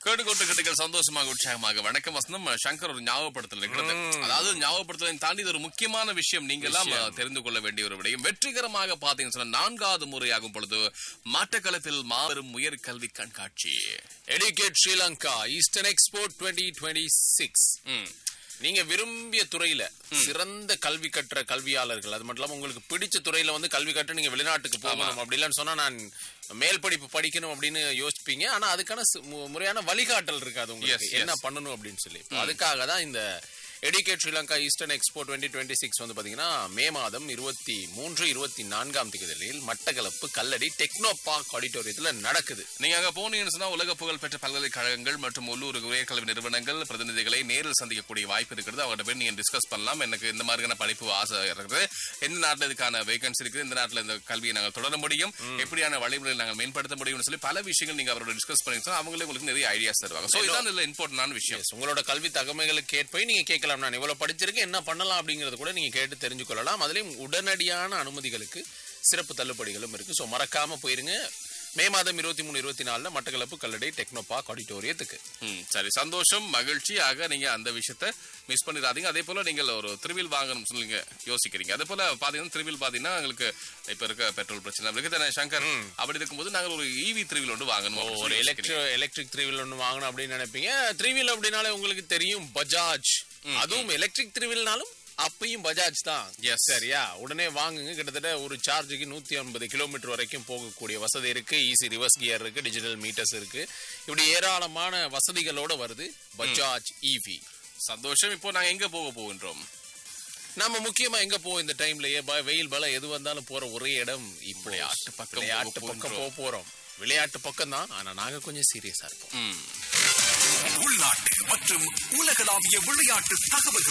கேட்டுக்கொண்டு கிட்டுகள் சந்தோஷமாக உற்சாகமாக வணக்கம் வசனம் சங்கர் ஒரு ஞாபகப்படுத்தல் இருக்கிறது அதாவது ஞாபகப்படுத்தலை தாண்டி இது ஒரு முக்கியமான விஷயம் நீங்க எல்லாம் தெரிந்து கொள்ள வேண்டிய ஒரு விடயம் வெற்றிகரமாக பாத்தீங்கன்னு சொன்னா நான்காவது முறையாகும் பொழுது மாட்டக்களத்தில் மாபெரும் உயர்கல்வி கண்காட்சி Educate Sri Lanka Eastern Expo twenty twenty six ம். நீங்க விரும்பிய துறையில சிறந்த கல்வி கற்ற கல்வியாளர்கள் அது மட்டும் இல்லாம உங்களுக்கு பிடிச்ச துறையில வந்து கல்வி கற்று நீங்க வெளிநாட்டுக்கு போகணும் அப்படி இல்லைன்னு சொன்னா நான் மேல் படிப்பு படிக்கணும் அப்படின்னு யோசிப்பீங்க ஆனா அதுக்கான சு- மு- முறையான வழிகாட்டல் இருக்காது உங்களுக்கு Yes, yes. என்ன பண்ணணும் அப்படின்னு சொல்லி இப்ப அதுக்காக தான் இந்த Educate Sri Lanka Eastern Expo twenty twenty six வந்து பாத்தீங்கன்னா மே மாதம் இருபத்தி மூன்று இருபத்தி நான்காம் தேதிகளில் மட்டக்களப்பு கல்லடி டெக்னோ பார்க் ஆடிட்டோரியத்துல நடக்குது நீங்க அங்க போனீங்கன்னு சொன்னா உலக புகழ் பெற்ற பல்கலைக்கழகங்கள் மற்றும் உள்ளூர் உயர்கல்வி நிறுவனங்கள் பிரதிநிதிகளை நேரில் சந்திக்கக்கூடிய வாய்ப்பு இருக்கிறது அவர்கிட்ட போய் நீங்க டிஸ்கஸ் பண்ணலாம் எனக்கு இந்த மாதிரியான படிப்பு ஆசை இருக்குது எந்த நாட்டுல இதுக்கான வேகன்சி இருக்குது இந்த நாட்டுல இந்த கல்வியை நாங்கள் தொடர முடியும் எப்படியான வழிமுறைகளை நாங்கள் மேம்படுத்த முடியும்னு சொல்லி பல விஷயங்கள் நீங்க அவரோட டிஸ்கஸ் பண்ணி அவங்களே உங்களுக்கு நிறைய ஐடியாஸ் தருவாங்க சோ இதான் இதுல இம்பார்ட்டன்டான விஷயம் Yes, உங்களோட கல்வி தகமைகளுக்கு ஏற்ப நீங்க கேட்கலாம் நான் இவ்வளவு படிச்சிருக்கேன் என்ன பண்ணலாம் அப்படிங்கறது கூட நீங்க கேட்டு தெரிஞ்சு கொள்ளலாம் அதுலயும் உடனடியான அனுமதிகளுக்கு சிறப்பு தள்ளுபடிகளும் இருக்கு சோ மறக்காம போயிருங்க மே மாதம் இருபத்தி மூணு இருபத்தி நாலுல மட்டக்களப்பு கல்லடை டெக்னோ பார்க் ஆடிட்டோரியத்துக்கு ம், சரி சந்தோஷம் மகிழ்ச்சி ஆக நீங்க அந்த விஷயத்த மிஸ் பண்ணிடாதீங்க அதே போல நீங்கள் ஒரு திருவில் வாங்கணும் சொல்லுங்க யோசிக்கிறீங்க அதே போல பாத்தீங்கன்னா திருவில் பாத்தீங்கன்னா எங்களுக்கு இப்ப இருக்க பெட்ரோல் பிரச்சனை இருக்கு தானே சங்கர் அப்படி இருக்கும்போது நாங்கள் ஒரு ஈவி திருவில் ஒன்று வாங்கணும் அப்படின்னு ஒரு சொல்லி யோசிக்கிறீங்க. எலக்ட்ரிக் எலக்ட்ரிக் த்ரீ வீல் ஒன்று வாங்கணும் அப்படின்னு நினைப்பீங்க த்ரீ வீல் அப்படின்னாலே உங்களுக்கு தெரியும் பஜாஜ் அதுவும் எலக்ட்ரிக் த்ரீ வீல்னாலும் அப்பயும் பஜாஜ் தான் Yes. சரியா உடனே வாங்குங்க கிட்டத்தட்ட ஒரு சார்ஜுக்கு நூத்தி ஐம்பது கிலோமீட்டர் வரைக்கும் போகக்கூடிய வசதி இருக்கு ஈஸி ரிவர்ஸ் கியர் இருக்கு டிஜிட்டல் மீட்டர்ஸ் இருக்கு இப்படி ஏராளமான வசதிகளோட வருது பஜாஜ் ஈவி சந்தோஷம் இப்போ நாங்க எங்க போக போகின்றோம் நம்ம முக்கியமா எங்க போவோம் இந்த டைம்லயே ப- வெயில் பல எது வந்தாலும் போற ஒரே இடம் இப்போ விளையாட்டு பக்கம் விளையாட்டு போக பக்கம் போக போறோம் விளையாட்டு பக்கம் தான் ஆனா நாங்க கொஞ்சம் சீரியஸா இருப்போம் ம் உள்நாட்டு மற்றும் உலகளாவிய விளையாட்டு தகவல்கள்